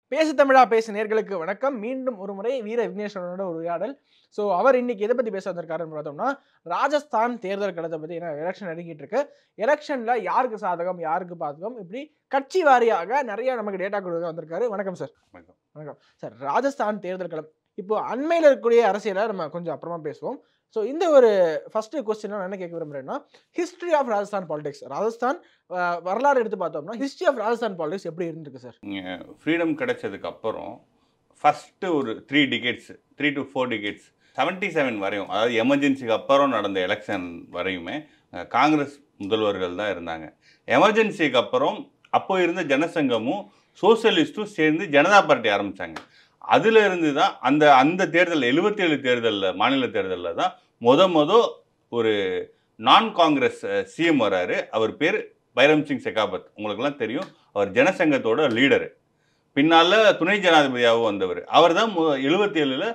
பேசு தமிழா பேசு நேர்களுக்கு வணக்கம் மீண்டும் ஒரு முறை வீர விக்னேஸ்வரனோட ஒரு உரையாடல் ஸோ அவர் இன்னைக்கு எதை பத்தி பேச வந்திருக்காருன்னு பார்த்தோம்னா ராஜஸ்தான் தேர்தல் களத்தை பத்தி ஏன்னா எலெக்ஷன் நெருங்கிட்டு இருக்கு எலெக்ஷன்ல யாருக்கு சாதகம் யாருக்கு பாதகம் இப்படி கட்சி வாரியாக நிறைய நமக்கு டேட்டா கொடுக்க வந்திருக்காரு வணக்கம் சார் வணக்கம். வணக்கம் சார் ராஜஸ்தான் தேர்தல் களம் இப்போ அண்மையில் இருக்கக்கூடிய அரசியலை நம்ம கொஞ்சம் அப்புறமா பேசுவோம் ஸோ இந்த ஒரு ஃபர்ஸ்ட் கொஸ்டின் நான் என்ன கேட்க விரும்புறேன்னா history of Rajasthan politics Rajasthan அஹ், வரலாறு எடுத்து பார்த்தோம்னா ஹிஸ்டரி ஆஃப் ராஜஸ்தான் பாலிடிக்ஸ் எப்படி இருந்திருக்கு சார் ஃப்ரீடம் கிடைச்சதுக்கு அப்புறம் ஃபஸ்ட்டு ஒரு three decades three to four decades seventy seven வரையும் அதாவது எமர்ஜென்சிக்கு அப்புறம் நடந்த எலெக்ஷன் வரையுமே அஹ், காங்கிரஸ் முதல்வர்கள் தான் இருந்தாங்க எமர்ஜென்சிக்கு அப்புறம் அப்போ இருந்த ஜனசங்கமும் சோசியலிஸ்ட்டும் சேர்ந்து ஜனதா பார்ட்டி ஆரம்பித்தாங்க அதில் இருந்து தான் அந்த அந்த தேர்தலில் எழுபத்தேழு தேர்தலில் மாநில தேர்தலில் தான் மொத மொத ஒரு நான் காங்கிரஸ் சிஎம் வராரு அவர் பேர் பைரம் சிங் செகாபத் உங்களுக்கெல்லாம் தெரியும் அவர் ஜனசங்கத்தோட லீடரு பின்னால் துணை ஜனாதிபதியாகவும் வந்தவர் அவர் தான் மு எழுபத்தி ஏழில்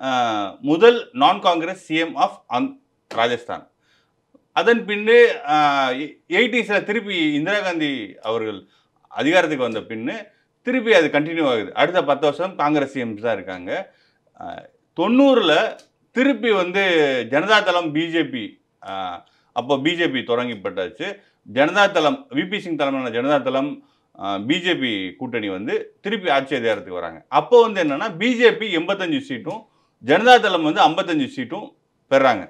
முதல் நான் காங்கிரஸ் சிஎம் ஆஃப் அந் ராஜஸ்தான் அதன் பின்னு எயிட்டிஸில் திருப்பி இந்திரா காந்தி அவர்கள் அதிகாரத்துக்கு வந்த பின்னு திருப்பி அது கண்டினியூ ஆகுது அடுத்த பத்து வருஷம் காங்கிரஸ் சிஎம்ஸ் தான் இருக்காங்க தொண்ணூறில் திருப்பி வந்து ஜனதா தளம் பிஜேபி அப்போ பிஜேபி தொடங்கிப்பட்டாச்சு ஜனதா தளம் விபி சிங் தலைமையிலான ஜனதா தளம் பிஜேபி கூட்டணி வந்து திருப்பி ஆட்சி அதிகாரத்துக்கு வராங்க அப்போ வந்து என்னன்னா பிஜேபி எண்பத்தஞ்சு சீட்டும் ஜனதா தளம் வந்து ஐம்பத்தஞ்சு சீட்டும் பெறாங்க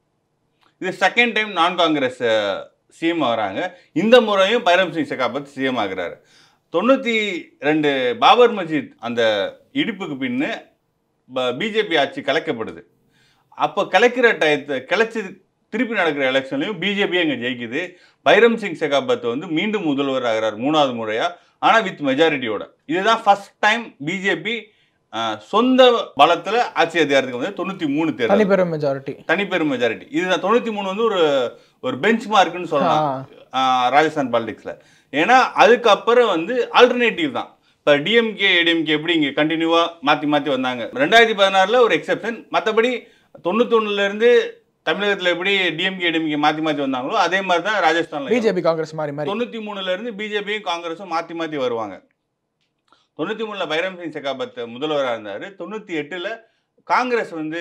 இது செகண்ட் டைம் நான் காங்கிரஸ் சிஎம் வராங்க இந்த முறையும் பைரம் சிங் செகாபத் சிஎம் ஆகுறாரு தொண்ணூற்றி ரெண்டு பாபர் மஜித் அந்த இடிப்புக்கு பின்னு பிஜேபி ஆட்சி கலைக்கப்படுது அப்போ கலைக்கிற டயத்தை கிளச்சி திருப்பி நடக்கிற எலெக்ஷன்லையும் பிஜேபி இங்கே ஜெயிக்குது பைரம் சிங் செகாபத் வந்து மீண்டும் முதல்வர் ஆகிறார் மூணாவது முறையாக ஆனால் வித் மெஜாரிட்டியோட இதுதான் ஃபர்ஸ்ட் டைம் பிஜேபி சொந்த பலத்தில் ஆட்சி அதிகாரத்துக்கு வந்து தொண்ணூற்றி மூணு தேர்தல் தனிப்பெரும் மெஜாரிட்டி தனிப்பெரும் மெஜாரிட்டி இதுதான் தொண்ணூற்றி மூணு வந்து ஒரு ஒரு பெஞ்ச் மார்க்குன்னு சொல்லலாம் ஆஹ் ராஜஸ்தான் பாலிடிக்ஸில் ஏன்னா அதுக்கப்புறம் வந்து ஆல்டர்னேட்டிவ் தான் இப்போ டிஎம்கே ஏடிஎம்கே எப்படி இங்கே கண்டினியூவாக மாற்றி மாற்றி வந்தாங்க ரெண்டாயிரத்தி பதினாறில் ஒரு எக்ஸெப்ஷன் மற்றபடி தொண்ணூத்தொன்னுலேருந்து தமிழகத்தில் எப்படி டிஎம்கே ஏடிஎம்கே மாற்றி மாற்றி வந்தாங்களோ அதே மாதிரி தான் ராஜஸ்தானில் பிஜேபி காங்கிரஸ் மாதிரி மாதிரி தொண்ணூற்றி மூணுலேருந்து பிஜேபியும் காங்கிரஸும் மாற்றி மாற்றி வருவாங்க தொண்ணூற்றி மூணில் பைரம் சிங் செகாபத் முதல்வராக இருந்தார் தொண்ணூற்றி எட்டில் காங்கிரஸ் வந்து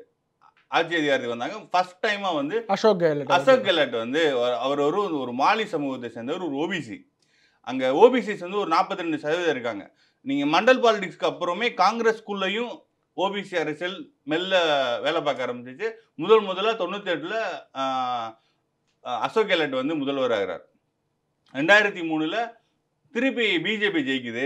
ஆட்சி அதிகாரத்துக்கு வந்தாங்க ஃபர்ஸ்ட் டைமாக வந்து அசோக் கெஹ்லோட் அசோக் கெலாட் வந்து அவர்- அவர் ஒரு ஒரு மாலி சமூகத்தை சேர்ந்தவர் ஒரு ஓபிசி அங்கே ஓபிசிஸ் வந்து ஒரு நாற்பத்தி ரெண்டு சதவீதம் இருக்காங்க நீங்கள் மண்டல் பாலிடிக்ஸ்க்கு அப்புறமே காங்கிரஸ்குள்ளேயும் ஓபிசி அரசியல் மெல்ல வேலை பார்க்க ஆரம்பிச்சிச்சு முதல் முதல்ல தொண்ணூற்றி எட்டில் அசோக் கெலாட் வந்து முதல்வர் ஆகிறார் ரெண்டாயிரத்தி மூணில் திருப்பி பிஜேபி ஜெயிக்குது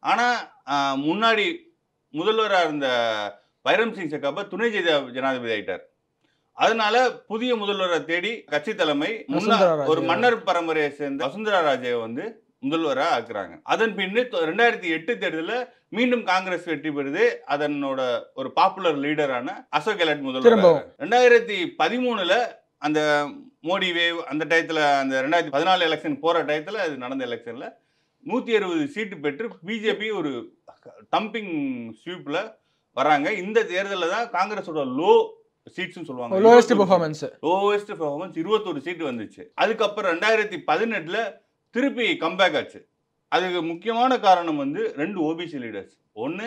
ஆனால் முன்னாடி முதல்வராக இருந்த பைரம் சிங் செகாபத் துணை ஜெய- ஜனாதிபதி ஆயிட்டார் அதனால புதிய முதல்வரை தேடி கட்சி தலைமை முன்னா- வசுந்தரா ராஜே. ஒரு மன்னர் பரம்பரையை சேர்ந்த வசுந்தரா ராஜேவை வந்து முதல்வரா ஆக்குறாங்க அதன் பின்னு தொ- ரெண்டாயிரத்தி எட்டு தேர்தலில் மீண்டும் காங்கிரஸ் வெற்றி பெறுது அதனோட ஒரு பாப்புலர் லீடரான அசோக் கெலாட் முதல்வர் திரும்பவும். ரெண்டாயிரத்தி பதிமூணுல அந்த மோடி வேவ் அந்த டயத்துல அந்த ரெண்டாயிரத்தி பதினாலு எலெக்ஷன் போற டயத்துல அது நடந்த எலெக்ஷன்ல நூத்தி அறுபது சீட்டு பெற்று பிஜேபி ஒரு டம்பிங் ஸ்வீப்ல வராங்க இந்த தேர்தலில் தான் காங்கிரஸோட லோ சீட்ஸ்னு சொல்லுவாங்க லோவஸ்ட் 21 பெர்ஃபார்மன்ஸ் லோவஸ்ட் பெர்ஃபார்மன்ஸ் இருபத்தொரு சீட்டு வந்துச்சு அதுக்கப்புறம் ரெண்டாயிரத்தி பதினெட்டில் திருப்பி கம்பேக் ஆச்சு அதுக்கு முக்கியமான காரணம் வந்து ரெண்டு ஓபிசி லீடர்ஸ் ஒன்று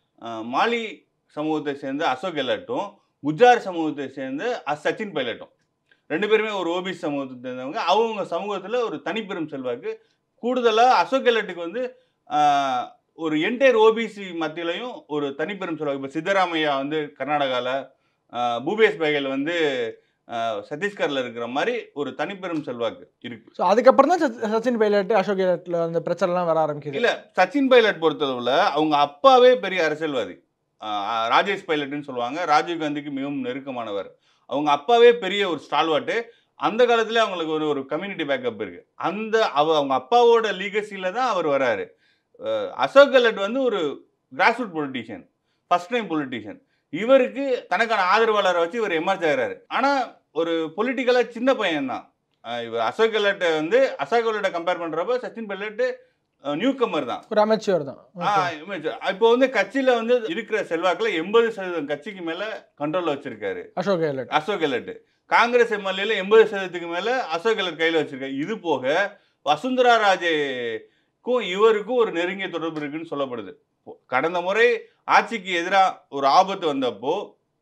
மாலி சமூகத்தை சேர்ந்த அசோக் கெலாட்டும் குஜார் சமூகத்தை சேர்ந்த அ சச்சின் பைலட்டும் ரெண்டு பேருமே ஒரு ஓபிசி சமூகத்தை சேர்ந்தவங்க அவங்க சமூகத்தில் ஒரு தனிப்பெரும் செல்வாக்கு கூடுதலாக அசோக் கெலாட்டுக்கு வந்து ஆஹ், ஒரு என்டையர் ஓபிசி மத்தியிலையும் ஒரு தனிப்பெரும் செல்வாக்கு இப்போ சித்தராமையா வந்து கர்நாடகாவில் பூபேஷ் பகேல் வந்து ஆஹ், சத்தீஸ்கர்ல இருக்கிற மாதிரி ஒரு தனிப்பெரும் செல்வாக்கு இருக்கு ஸோ அதுக்கப்புறம் தான் சச்- சச்சின் பைலட் அசோக் கெஹ்லோட்ல அந்த பிரச்சனைலாம் வர ஆரம்பிக்குது இல்ல சச்சின் பைலட் பொறுத்தளவுல அவங்க அப்பாவே பெரிய அரசியல்வாதி ஆஹ், ராஜேஷ் பைலட்னு சொல்லுவாங்க ராஜீவ் காந்திக்கு மிகவும் நெருக்கமானவர் அவங்க அப்பாவே பெரிய ஒரு ஸ்டால்வாட்டு அந்த காலத்துல அவங்களுக்கு ஒரு ஒரு கம்யூனிட்டி பேக்கப் இருக்கு அந்த அவ அவங்க அப்பாவோட லீகசியில தான் அவர் வராரு அஹ், அசோக் கெலட் வந்து ஒரு grassroot politician first time politician இவருக்கு தனக்கான ஆதரவாளரை வச்சு இவர் எமர்ஜ் ஆகிறாரு ஆனா ஒரு பொலிட்டிக்கலா சின்ன பையன் தான் இவர் அசோக் கெலட்டை வந்து அசோக் கெலட்டை கம்பேர் பண்றப்ப சச்சின் பைலட் நியூ கமர் தான் ஒரு அமைச்சர் தான் ஆ, image. இப்போ வந்து கட்சியில வந்து இருக்கிற செல்வாக்குல எண்பது சதவீதம் கட்சிக்கு மேல கண்ட்ரோல்ல வச்சிருக்காரு அசோக் கெஹ்லோட் அசோக் கெலட் காங்கிரஸ் எம்எல்ஏல எண்பது சதவீதத்துக்கு மேல அசோக் கெலட் கையில வச்சிருக்காரு இது போக வசுந்தரா ராஜேக்கும் இவருக்கும் ஒரு நெருங்கிய தொடர்பு இருக்குன்னு சொல்லப்படுது கடந்த முறை ஆட்சிக்கு எதிராக ஒரு ஆபத்து வந்தப்போ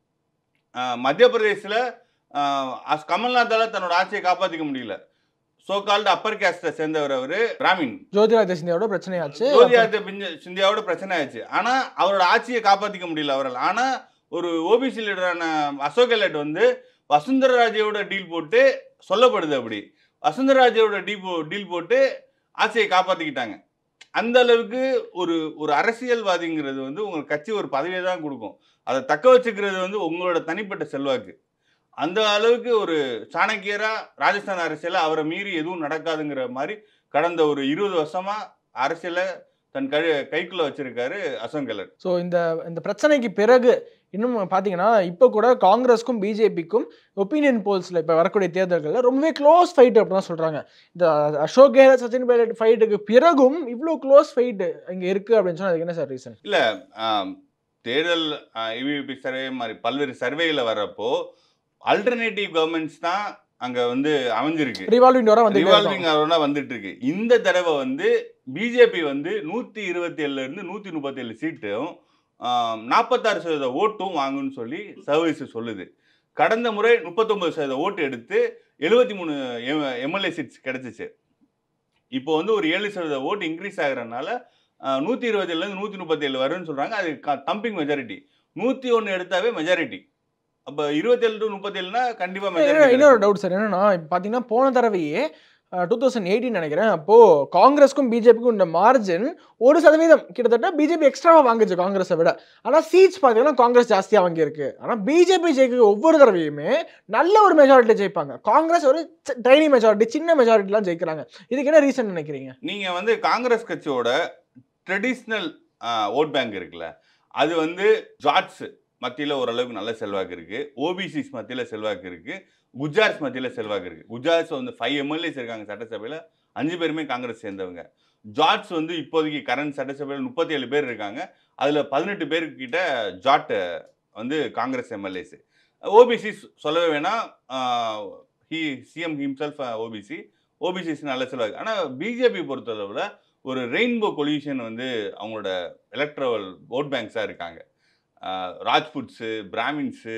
ஆஹ், மத்திய பிரதேசில் கமல்நாத்தால தன்னோட ஆட்சியை காப்பாற்றிக்க முடியல சோ கால்டு அப்பர் கேஸ்டை சேர்ந்தவர் அவரு பிராமின் ஜோதிராஜ சிந்தியாவோட பிரச்சனையாச்சு ஜோதியாதித்ய பிஞ்ச- சிந்தியாவோட பிரச்சனை ஆச்சு ஆனா அவரோட ஆட்சியை காப்பாத்திக்க முடியல அவரால் ஆனா ஒரு ஓபிசி லீடரான அசோக் கெலட் வந்து வசுந்தர ராஜையோட டீல் போட்டு சொல்லப்படுது அப்படி வசுந்தர ராஜையோட டீல் போ டீல் போட்டு ஆட்சியை காப்பாத்திக்கிட்டாங்க அந்த அளவுக்கு ஒரு ஒரு அரசியல்வாதிங்கிறது வந்து உங்களுக்கு கட்சி ஒரு பதவியை தான் கொடுக்கும் அதை தக்க வச்சுக்கிறது வந்து உங்களோட தனிப்பட்ட செல்வாக்கு அந்த அளவுக்கு ஒரு சாணக்கியரா ராஜஸ்தான் அரசியல அவரை மீறி எதுவும் நடக்காதுங்கிற மாதிரி கடந்த ஒரு இருபது வருஷமா அரசியலை தன் கை கைக்குள்ள வச்சிருக்காரு அசோக் கெலட் ஸோ இந்த இந்த பிரச்சனைக்கு பிறகு இன்னும் பார்த்தீங்கன்னா இப்போ கூட காங்கிரஸ்க்கும் பிஜேபிக்கும் ஒப்பீனியன் போல்ஸில் இப்போ வரக்கூடிய தேர்தல்களில் ரொம்பவே க்ளோஸ் ஃபைட் அப்படின்னு சொல்கிறாங்க இந்த அசோக் கெஹ்லட் சச்சின் பைலட் ஃபைட்டுக்கு பிறகும் இவ்வளோ க்ளோஸ் ஃபைட் இங்கே இருக்குது அப்படின்னு சொன்னால் அதுக்கு என்ன சார் ரீசன் இல்ல ஆம், தேர்தல் இவிபி சர்வே மாதிரி பல்வேறு சர்வேல வர்றப்போ அல்டர்னேட்டிவ் கவர்மெண்ட்ஸ் தான் அங்க வந்து அமைஞ்சிருக்கு ரிவால்விங் டோரா வந்து ரிவால்விங் அரௌண்டா வந்துட்டு இருக்கு இந்த தடவை வந்து பிஜேபி வந்து நூத்தி இருபத்தி ஏழுல இருந்து நூத்தி முப்பத்தி ஏழு சீட்டும் நாற்பத்தாறு சதவீத ஓட்டும் வாங்குன்னு சொல்லி சர்வீஸ் சொல்லுது கடந்த முறை முப்பத்தொன்பது சதவீத ஓட்டு எடுத்து எழுபத்தி மூணு எம்எல்ஏ சீட்ஸ் கிடைச்சிச்சு இப்போ வந்து ஒரு ஏழு சதவீத ஓட்டு இன்க்ரீஸ் ஆகுறதுனால நூற்றி இருபத்தேழுலேருந்து நூற்றி முப்பத்தேழு வரும்னு சொல்கிறாங்க அது தம்பிங் மெஜாரிட்டி நூற்றி ஒன்று எடுத்தாவே மெஜாரிட்டி அப்போ இருபத்தேழு டு முப்பத்தேழுனா கண்டிப்பாக மெஜாரிட்டி இன்னொரு டவுட் சார் என்னன்னா இப்போ பார்த்தீங்கன்னா போன தடவையே டூ தௌசண்ட் எயிட்டீன் நினைக்கிறேன் அப்போது காங்கிரஸ்க்கும் பிஜேபிக்கும் இந்த மார்ஜின் ஒரு சதவீதம் கிட்டத்தட்ட பிஜேபி எக்ஸ்ட்ராவாக வாங்குச்சு காங்கிரஸை விட ஆனால் சீட்ஸ் பார்த்தீங்கன்னா காங்கிரஸ் ஜாஸ்தியாக வாங்கியிருக்கு ஆனால் பிஜேபி ஜெயிக்க ஒவ்வொரு தடவையுமே நல்ல ஒரு மெஜாரிட்டி ஜெயிப்பாங்க காங்கிரஸ் ஒரு டைனி மெஜாரிட்டி சின்ன மெஜாரிட்டிலாம் ஜெயிக்கிறாங்க இதுக்கு என்ன ரீசன் நினைக்கிறீங்க நீங்கள் வந்து காங்கிரஸ் கட்சியோட ட்ரெடிஷ்னல் ஓட் பேங்க் இருக்குல்ல அது வந்து ஜாட்ஸ் மத்தியில் ஓரளவுக்கு நல்ல செல்வாக்கு இருக்கு ஓபிசிஸ் மத்தியில் செல்வாக்கு இருக்கு குஜார்ஸ் மத்தியில் செல்வாக்கு இருக்கு குஜார்ஸ் வந்து ஃபைவ் எம்எல்ஏஸ் இருக்காங்க சட்டசபையில் அஞ்சு பேருமே காங்கிரஸ் சேர்ந்தவங்க ஜாட்ஸ் வந்து இப்போதைக்கு கரண்ட் சட்டசபையில் முப்பத்தி ஏழு பேர் இருக்காங்க அதில் பதினெட்டு பேர்கிட்ட ஜாட் வந்து காங்கிரஸ் எம்எல்ஏஸ் ஓபிசி சொல்லவே வேணாம் he CM himself OBC OBCs நல்ல செல்வாக்கு ஆனால் பிஜேபி பொறுத்தளவில் ஒரு ரெயின்போ கொல்யூஷன் வந்து அவங்களோட எலக்ட்ரவல் ஓட் பேங்க்ஸாக இருக்காங்க ஆஹ் ராஜ்புட்ஸு பிராமின்ஸு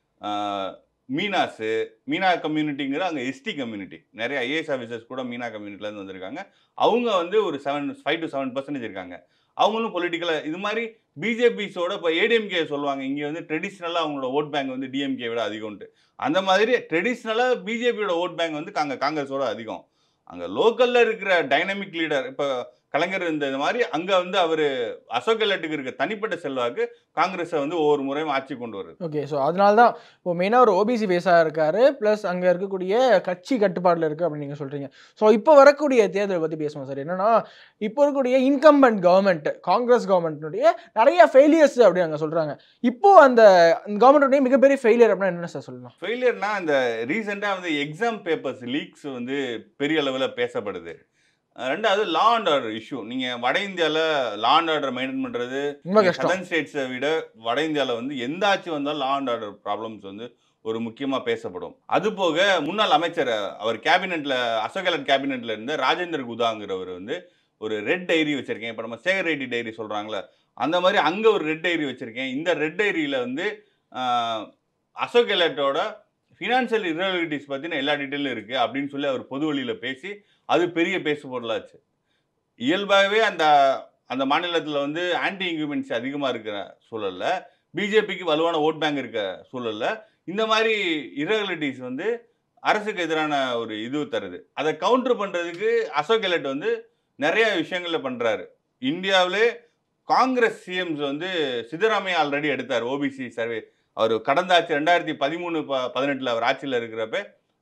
ஆஹ் மீனாஸு மீனா கம்யூனிட்டிங்கிற அங்கே எஸ்டி கம்யூனிட்டி நிறைய ஐஏஎஸ் ஆஃபீஸர்ஸ் கூட மீனா கம்யூனிட்டிலேருந்து வந்திருக்காங்க அவங்க வந்து ஒரு seven five to seven percentage இருக்காங்க அவங்களும் பொலிட்டிக்கலாக இது மாதிரி பிஜேபிஸோட இப்போ ஏடிஎம்கே சொல்லுவாங்க இங்கே வந்து ட்ரெடிஷ்னலாக அவங்களோட ஓட் பேங்க் வந்து டிஎம்கே விட அதிகம்ட்டு அந்த மாதிரி ட்ரெடிஷ்னலாக பிஜேபியோட ஓட் பேங்க் வந்து அங்கே காங்கிரஸோட அதிகம் அங்கே லோக்கலில் இருக்கிற டைனமிக் லீடர் இப்போ கலைஞர் இருந்த இது மாதிரி அங்கே வந்து அவர் அசோக் கெலட்டுக்கு இருக்க தனிப்பட்ட செல்வாக்கு காங்கிரஸை வந்து ஒவ்வொரு முறையும் ஆட்சி கொண்டு வருது ஓகே ஸோ அதனால தான் இப்போ மெயினாக ஒரு ஓபிசி பேஸாக இருக்காரு ப்ளஸ் அங்கே இருக்கக்கூடிய கட்சி கட்டுப்பாடில் இருக்குது அப்படின்னு நீங்கள் சொல்கிறீங்க ஸோ இப்போ வரக்கூடிய தேர்தலை பற்றி பேசுவோம் சார் என்னன்னா இப்போ இருக்கக்கூடிய இன்கம்பண்ட் கவர்மெண்ட் காங்கிரஸ் கவர்மெண்ட்னுடைய நிறைய ஃபெயிலியர்ஸ் அப்படி அங்கே சொல்கிறாங்க இப்போ அந்த கவர்மெண்ட்டுடைய மிகப்பெரிய ஃபெயிலியர் அப்படின்னா என்ன சார் சொல்லலாம் ஃபெயிலியர்னா இந்த ரீசெண்டாக வந்து எக்ஸாம் பேப்பர்ஸ் லீக்ஸ் வந்து பெரிய அளவில் பேசப்படுது அஹ் ரெண்டாவது லா அண்ட் ஆர்டர் இஷ்யூ நீங்கள் வட இந்தியாவில் லா அண்ட் ஆர்டர் மெயின்டைன் பண்ணுறது ரொம்ப கஷ்டம் சதன் ஸ்டேட்ஸை விட வட இந்தியாவில் வந்து எந்த ஆட்சி வந்தாலும் லா அண்ட் ஆர்டர் ப்ராப்ளம்ஸ் வந்து ஒரு முக்கியமாக பேசப்படும் அது போக முன்னாள் அமைச்சர் அவர் கேபினெட்டில் அசோக் கெலட் கேபினெட்டில் இருந்த ராஜேந்திர குதாங்கிறவர் வந்து ஒரு ரெட் டைரி வச்சுருக்கேன் இப்போ நம்ம சேகர் ரெட்டி டைரி சொல்கிறாங்களே அந்த மாதிரி அங்கே ஒரு ரெட் டைரி வச்சுருக்கேன் இந்த ரெட் டைரியில் வந்து ஆஹ், அசோக் கெலட்டோட ஃபினான்ஷியல் irregularities பற்றின எல்லா டீட்டெயிலும் இருக்குது அப்படின்னு சொல்லி அவர் பொது வழியில் பேசி அது பெரிய பேசு பொருளாச்சு இயல்பாகவே அந்த அந்த மாநிலத்தில் வந்து ஆன்டி இன்குமென்சி அதிகமாக இருக்கிற சூழல்ல பிஜேபிக்கு வலுவான ஓட் பேங்க் இருக்க சூழல்ல இந்த மாதிரி irregularities வந்து அரசுக்கு எதிரான ஒரு இது தருது அதை கவுண்டர் பண்ணுறதுக்கு அசோக் கெலட் வந்து நிறைய விஷயங்களில் பண்ணுறாரு இந்தியாவிலே காங்கிரஸ் சிஎம்ஸ் வந்து சித்தராமையா ஆல்ரெடி எடுத்தார் ஓபிசி சர்வே அவர் கடந்த ஆட்சி ரெண்டாயிரத்தி பதிமூணு ப பதினெட்டில் அவர் ஆட்சியில் இருக்கிறப்ப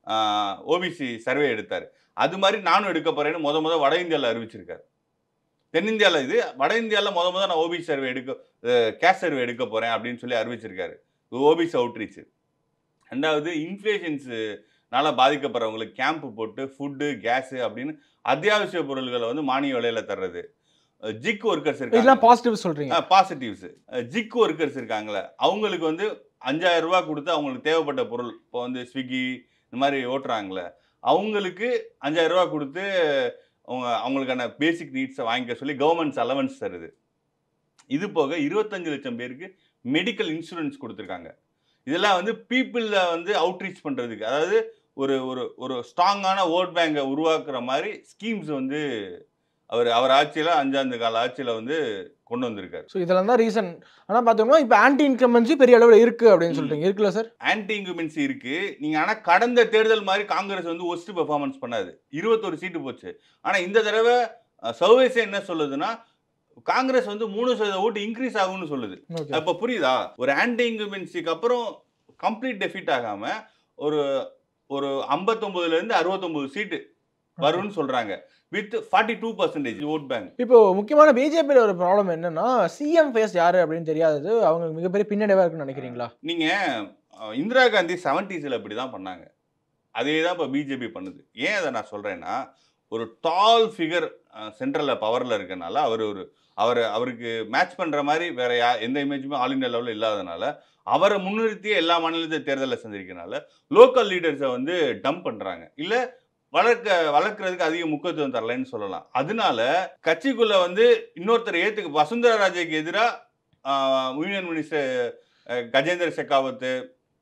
ஓபிசி சர்வே எடுத்தார் அது மாதிரி நானும் எடுக்க போறேன்னு முத முத வட இந்தியாவில் அறிவிச்சிருக்காரு தென்னிந்தியாவில் இது வட இந்தியாவில் முத முத நான் ஓபிசி சர்வே எடுக்க கேஷ் சர்வே எடுக்க போறேன் அப்படின்னு சொல்லி அறிவிச்சிருக்காரு ஓபிசி அவுட்ரீச் ரெண்டாவது இன்ஃப்ளேஷன்ஸ்னால பாதிக்கப்படுறவங்களுக்கு கேம்ப் போட்டு ஃபுட்டு கேஸு அப்படின்னு அத்தியாவசிய பொருள்களை வந்து மானிய விலையில தர்றது ஜிக் ஒர்க்கர்ஸ் இருக்காங்க இதெல்லாம் பாசிட்டிவ் சொல்கிறீங்க பாசிட்டிவ்ஸ் ஜிக் ஒர்க்கர்ஸ் இருக்காங்களே அவங்களுக்கு வந்து அஞ்சாயிரம் ரூபாய் கொடுத்து அவங்களுக்கு தேவைப்பட்ட பொருள் இப்போ வந்து ஸ்விக்கி இந்த மாதிரி ஓட்டுறாங்களே அவங்களுக்கு அஞ்சாயிரம் ரூபாய் கொடுத்து அவங்க அவங்களுக்கான பேசிக் நீட்ஸை வாங்கிக்க சொல்லி கவர்மெண்ட்ஸ் அலவன்ஸ் தருது இது போக இருபத்தஞ்சு லட்சம் பேருக்கு மெடிக்கல் இன்சூரன்ஸ் கொடுத்துருக்காங்க இதெல்லாம் வந்து பீப்புளில் வந்து அவுட்ரீச் பண்ணுறதுக்கு அதாவது ஒரு ஒரு ஒரு ஸ்ட்ராங்கான ஓட் பேங்கை உருவாக்குற மாதிரி ஸ்கீம்ஸ் வந்து அவர் அவர் ஆட்சியில் அஞ்சாண்டு கால ஆட்சியில் வந்து கொண்டு வந்திருக்காரு ஸோ இதெல்லாம் தான் ரீசன் ஆனால் பார்த்தோம்னா இப்போ ஆன்டி இன்கம்பன்சி பெரிய அளவில் இருக்கு அப்படின்னு சொல்றீங்க இருக்குல்ல சார் ஆன்டி இன்குமென்சி இருக்கு நீங்க ஆனா கடந்த தேர்தல் மாதிரி காங்கிரஸ் வந்து ஒஸ்ட் பெர்ஃபார்மன்ஸ் பண்ணாது இருபத்தொரு சீட்டு போச்சு ஆனா இந்த தடவை சர்வேஸ் என்ன சொல்லுதுன்னா காங்கிரஸ் வந்து மூணு சதவீத ஓட்டு இன்க்ரீஸ் ஆகும்னு சொல்லுது ஓகே அப்ப புரியுதா ஒரு ஆன்டி இன்குமென்சிக்கு அப்புறம் கம்ப்ளீட் டெஃபிட் ஆகாம ஒரு ஒரு 59 ல இருந்து அறுபத்தொன்பது சீட்டு வரும்னு சொல்றாங்க with forty two percentage vote bank இப்போ முக்கியமான பிஜேபியில் ஒரு ப்ராப்ளம் என்னன்னா சிஎம் ஃபேஸ் யாரு அப்படின்னு தெரியாதது அவங்க மிகப்பெரிய பின்னடைவா இருக்குன்னு நினைக்கிறீங்களா நீங்க அஹ், இந்திரா காந்தி செவன்டிஸில் அப்படி தான் பண்ணாங்க அதே தான் இப்போ பிஜேபி பண்ணுது ஏன் அதை நான் சொல்கிறேன்னா ஒரு டால் ஃபிகர் சென்ட்ரலில் பவரில் இருக்கனால அவர் ஒரு அவர் அவருக்கு மேட்ச் பண்ணுற மாதிரி வேற யா எந்த இமேஜுமே ஆல் இந்தியா லெவலில் இல்லாதனால அவரை முன்னிறுத்தியே எல்லா மாநிலத்தை தேர்தலில் சந்திருக்கனால லோக்கல் லீடர்ஸை வந்து டம்ப் பண்ணுறாங்க இல்லை வளர்க்க வளர்க்குறதுக்கு அதிக முக்கியத்துவம் தரலைன்னு சொல்லலாம் அதனால கட்சிக்குள்ள வந்து இன்னொருத்தர் ஏத்துக்கு வசுந்தரா ராஜேக்கு எதிராக யூனியன் மினிஸ்டர் அஹ், கஜேந்திர ஷெகாவத்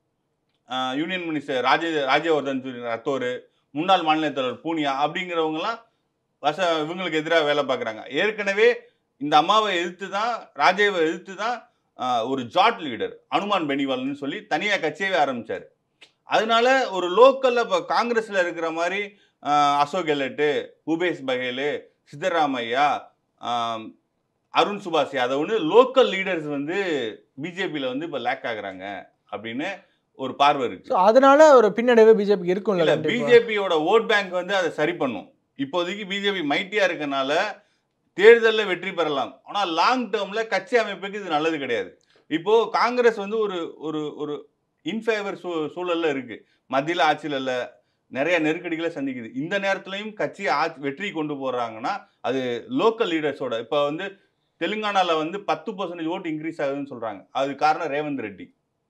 ஆஹ் யூனியன் மினிஸ்டர் ராஜே ராஜ்யவர்தன் ரத்தோர் முன்னாள் மாநில தலைவர் பூனியா அப்படிங்கிறவங்கலாம் வச இவங்களுக்கு எதிராக வேலை பார்க்குறாங்க ஏற்கனவே இந்த அம்மாவை எதிர்த்து தான் ராஜேவை எதிர்த்து தான் ஆஹ் ஒரு ஜாட் லீடர் அனுமான் பெனிவால்னு சொல்லி தனியாக கட்சியவே ஆரம்பிச்சார் அதனால ஒரு லோக்கலில் இப்போ காங்கிரஸில் இருக்கிற மாதிரி ஆஹ் அசோக் கெலட்டு பூபேஷ் பகேலு சித்தராமையா ஆஹ் அருண் சுபாஷ் யாதவ்னு லோக்கல் லீடர்ஸ் வந்து பிஜேபியில் வந்து இப்போ லேக் ஆகுறாங்க அப்படின்னு ஒரு பார்வை இருக்கு ஸோ அதனால ஒரு பின்னடைவு பிஜேபிக்கு இருக்கும்ல இல்ல கண்டிப்பா. பிஜேபியோட ஓட் பேங்க் வந்து அதை சரி பண்ணும் இப்போதைக்கு பிஜேபி மைட்டியா இருக்கனால தேர்தலில் வெற்றி பெறலாம் ஆனா லாங் டேர்ம்ல கட்சி அமைப்புக்கு இது நல்லது கிடையாது இப்போ காங்கிரஸ் வந்து ஒரு ஒரு ஒரு இன்ஃபேவர் சூ சூழல்ல இருக்கு மத்தியில் ஆட்சியில் இல்ல நிறைய நெருக்கடிகளை சந்திக்குது இந்த நேரத்துலையும் கட்சி ஆட்சி வெற்றி கொண்டு போறாங்கன்னா அது லோக்கல் லீடர்ஸோட இப்போ வந்து தெலுங்கானால வந்து பத்து பர்சன்டேஜ் ஓட்டு இன்க்ரீஸ் ஆகுதுன்னு சொல்றாங்க அது காரணம் ரேவந்த் ரெட்டி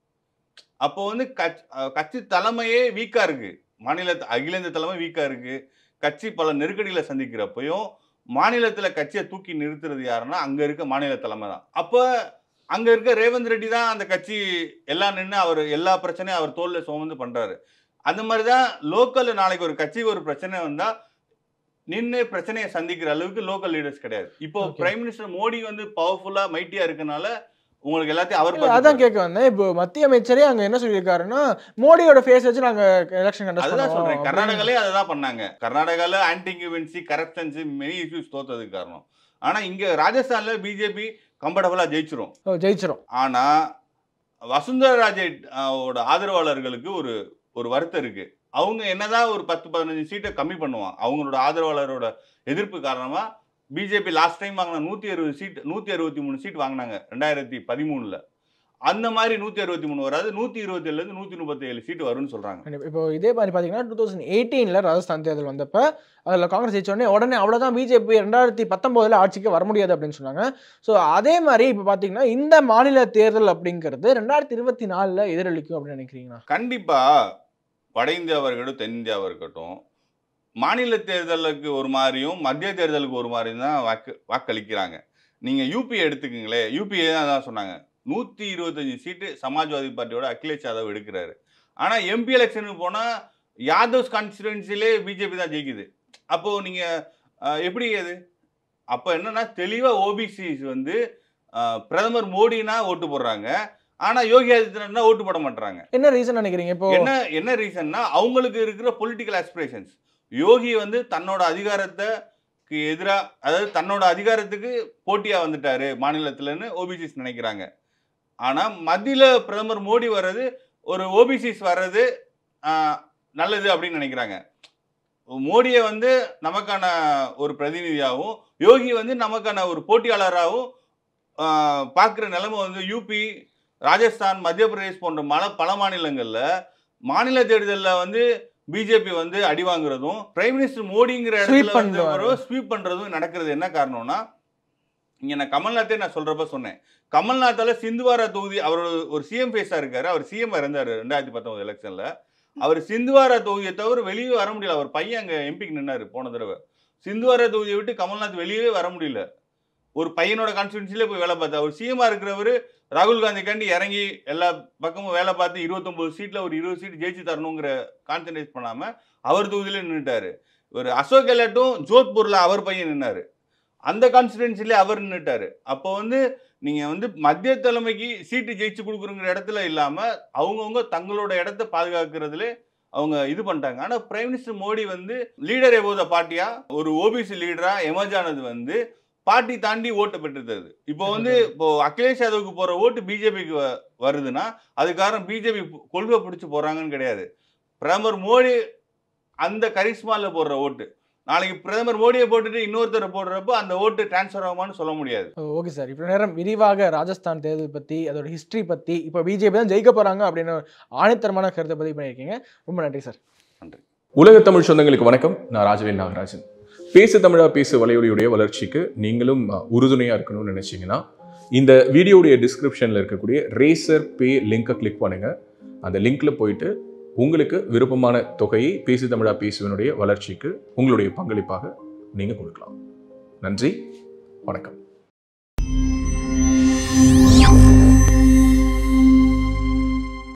அப்போ வந்து கட்சி அஹ் கட்சி தலைமையே வீக்கா இருக்கு மாநில அகில இந்திய தலைமை வீக்கா இருக்கு கட்சி பல நெருக்கடிகளை சந்திக்கிறப்பையும் மாநிலத்துல கட்சியை தூக்கி நிறுத்துறது யாருன்னா அங்க இருக்க மாநில தலைமை தான் அப்ப அங்க இருக்க ரேவந்த் ரெட்டி தான் அந்த கட்சி எல்லாம் நின்று அவர் எல்லா பிரச்சனையும் அவர் தோல்ல சுமந்து பண்றாரு அந்த மாதிரி தான் லோக்கல்ல நாளைக்கு ஒரு கட்சிக்கு ஒரு பிரச்சனை வந்தா நின்று பிரச்சனையை சந்திக்கிற அளவுக்கு லோக்கல் லீடர்ஸ் கிடையாது இப்போ Okay. பிரைம் மினிஸ்டர் மோடி வந்து பவர்ஃபுல்லா மைட்டியா இருக்கனால உங்களுக்கு எல்லாத்தையும் அவர் இல்ல, பார்த்துப்பாரு. அதான் கேட்க வந்தேன் இப்போ மத்திய அமைச்சரே அங்க என்ன சொல்லியிருக்காருன்னா மோடியோட ஃபேஸ் வச்சு நாங்க எலெக்ஷன் கண்டஸ்ட் அதுதான் சொல்றேன் பண்ணுவோம் கர்நாடகாலே அதுதான் பண்ணாங்க கர்நாடகால anti incumbency corruptions many issues தோத்ததுக்கு காரணம் ஆனா இங்க ராஜஸ்தான்ல பிஜேபி கம்ஃபர்டபுளா ஜெயிச்சிரும் ஓ, ஜெயிச்சிரும் ஆனா வசுந்தரா ராஜே அஹ், ஓட ஆதரவாளர்களுக்கு ஒரு ஒரு வருத்தம் இருக்கு அவங்க என்னதான் ஒரு பத்து பதினஞ்சு சீட்டை கம்மி பண்ணுவான் அவங்களோட ஆதரவாளரோட எதிர்ப்பு காரணமா பிஜேபி லாஸ்ட் டைம் வாங்கின நூத்தி அறுபது சீட் நூத்தி அறுபத்தி மூணு சீட் வாங்கினாங்க ரெண்டாயிரத்தி பதிமூணுல அந்த மாதிரி நூத்தி அறுபத்தி மூணு வராது நூத்தி இருபத்தி ஏழுல இருந்து நூத்தி முப்பத்தி ஏழு சீட் வரும்னு சொல்றாங்க கண்டிப்பா. இப்போ இதே மாதிரி பார்த்தீங்கன்னா டூ தௌசண்ட் எயிட்டீனில் ராஜஸ்தான் தேர்தல் வந்தப்ப அதில் காங்கிரஸ் ஜெயிச்ச உடனே உடனே அவ்வளோதான் பிஜேபி ரெண்டாயிரத்தி பத்தொம்போதில் ஆட்சிக்கு வர முடியாது அப்படின்னு சொன்னாங்க ஸோ அதே மாதிரி இப்போ பார்த்தீங்கன்னா இந்த மாநில தேர்தல் அப்படிங்கிறது ரெண்டாயிரத்தி இருபத்தி நாலில் எதிரொலிக்கும் அப்படின்னு நினைக்கிறீங்களா கண்டிப்பா வட இந்தியாவாக இருக்கட்டும் தென் இந்தியாவாக இருக்கட்டும் மாநில தேர்தலுக்கு ஒரு மாதிரியும் மத்திய தேர்தலுக்கு ஒரு மாதிரியும் தான் வாக்கு வாக்களிக்கிறாங்க நீங்கள் யூபி எடுத்துக்கங்களேன் யூபிஏ தான் அதான் சொன்னாங்க நூற்றி இருபத்தஞ்சி சீட்டு சமாஜ்வாதி பார்ட்டியோட அகிலேஷ் யாதவ் எடுக்கிறாரு ஆனால் எம்பி எலெக்ஷனுக்கு போனால் யாதவ்ஸ் கான்ஸ்டிடுவன்சிலே பிஜேபி தான் ஜெயிக்குது அப்போது நீங்கள் எப்படி அது அப்போ என்னன்னா தெளிவாக ஓபிசிஸ் வந்து அஹ், பிரதமர் மோடினா ஓட்டு போடுறாங்க ஆனால் யோகி ஆதித்யநாத்னா ஓட்டு போட மாட்டாங்க என்ன ரீசன் நினைக்கிறீங்க இப்போ என்ன என்ன ரீசன்னா அவங்களுக்கு இருக்கிற பொலிட்டிக்கல் ஆஸ்பிரேஷன்ஸ் யோகி வந்து தன்னோட அதிகாரத்துக்கு எதிராக அதாவது தன்னோட அதிகாரத்துக்கு போட்டியா வந்துட்டாரு மாநிலத்துலன்னு ஓபிசிஸ் நினைக்கிறாங்க ஆனா மத்தியில பிரதமர் மோடி வர்றது ஒரு ஓபிசிஸ் வர்றது ஆஹ், நல்லது அப்படின்னு நினைக்கிறாங்க மோடியை வந்து நமக்கான ஒரு பிரதிநிதியாகவும் யோகி வந்து நமக்கான ஒரு போட்டியாளராகவும் பார்க்குற நிலைமை வந்து யூபி ராஜஸ்தான் மத்திய பிரதேஷ் போன்ற மல பல மாநிலங்கள்ல மாநில தேர்தலில் வந்து பிஜேபி வந்து அடி வாங்குறதும் பிரைம் மினிஸ்டர் மோடிங்கிற Sweep இடத்துல வந்து பண்ணுவாரு. ஒரு ஸ்வீப் பண்றதும் நடக்கிறது என்ன காரணம்னா இங்க நான் கமல்நாத்தே நான் சொல்றப்ப சொன்னேன் கமல்நாத்தால சிந்துவாரா தொகுதி அவரோட ஒரு சிஎம் ஃபேஸா இருக்காரு அவர் சிஎம் இருந்தாரு ரெண்டாயிரத்தி பத்தொன்பது எலெக்ஷன்ல அவர் சிந்துவாரா தொகுதியை தவிர வெளியே வர முடியல அவர் பையன் அங்க எம்பிக்கு நின்னாரு போன தடவை சிந்துவாரா தொகுதியை விட்டு கமல்நாத் வெளியவே வர முடியல ஒரு பையனோட கான்ஸ்டியூன்சிலே போய் வேலை பார்த்தா ஒரு சிஎம்மா இருக்கிறவர் ராகுல் காந்திக்காண்டி இறங்கி எல்லா பக்கமும் வேலை பார்த்து இருபத்தொம்பது சீட்டில் ஒரு இருபது சீட் ஜெயிச்சு தரணுங்கிற கான்சன்ட்ரேட் பண்ணாமல் அவர் தொகுதியிலே நின்றுட்டாரு ஒரு அசோக் கெலாட்டும் ஜோத்பூரில் அவர் பையன் நின்னாரு அந்த கான்ஸ்டிடுவன்சிலே அவர் நின்றுட்டாரு அப்போ வந்து நீங்கள் வந்து மத்திய தலைமைக்கு சீட்டு ஜெயிச்சு கொடுக்குறங்கிற இடத்துல இல்லாமல் அவங்கவுங்க தங்களோட இடத்த பாதுகாக்கிறதுல அவங்க இது பண்ணிட்டாங்க ஆனால் பிரைம் மினிஸ்டர் மோடி வந்து லீடர் எபோத பார்ட்டியா ஒரு ஓபிசி லீடரா எமர்ஜ் ஆனது வந்து பார்ட்டி தாண்டி ஓட்டு பெற்றுத்தது இப்போ வந்து இப்போ அகிலேஷ் யாதவுக்கு போற ஓட்டு பிஜேபிக்கு வருதுன்னா அது காரணம் பிஜேபி கொள்கை பிடிச்சு போறாங்கன்னு கிடையாது பிரதமர் மோடி அந்த கரிஸ்மால போடுற ஓட்டு நாளைக்கு பிரதமர் மோடியை போட்டுட்டு இன்னொருத்தரை போடுறப்போ அந்த ஓட்டு டிரான்ஸ்ஃபர் ஆகுமான்னு சொல்ல முடியாது ஓகே சார் இப்போ நேரம் விரிவாக ராஜஸ்தான் தேர்தல் பற்றி அதோட ஹிஸ்ட்ரி பற்றி இப்போ பிஜேபி தான் ஜெயிக்க போகிறாங்க அப்படின்னு ஒரு ஆணித்தரமான கருத்தை பதிவு பண்ணியிருக்கீங்க ரொம்ப நன்றி சார் உலக தமிழ் சொந்தங்களுக்கு வணக்கம் நான் ராஜவேல் நாகராஜன் பேசு தமிழா பேசு வலையொலியுடைய வளர்ச்சிக்கு நீங்களும் அஹ், உறுதுணையா இருக்கணும்னு நினைச்சீங்கன்னா இந்த வீடியோடைய டிஸ்கிரிப்ஷனில் இருக்கக்கூடிய ரேசர் பே லிங்கை கிளிக் பண்ணுங்க அந்த லிங்க்ல போயிட்டு உங்களுக்கு விருப்பமான தொகையை பேசு தமிழா பேசுவனுடைய வளர்ச்சிக்கு உங்களுடைய பங்களிப்பாக நீங்க கொடுக்கலாம் நன்றி வணக்கம்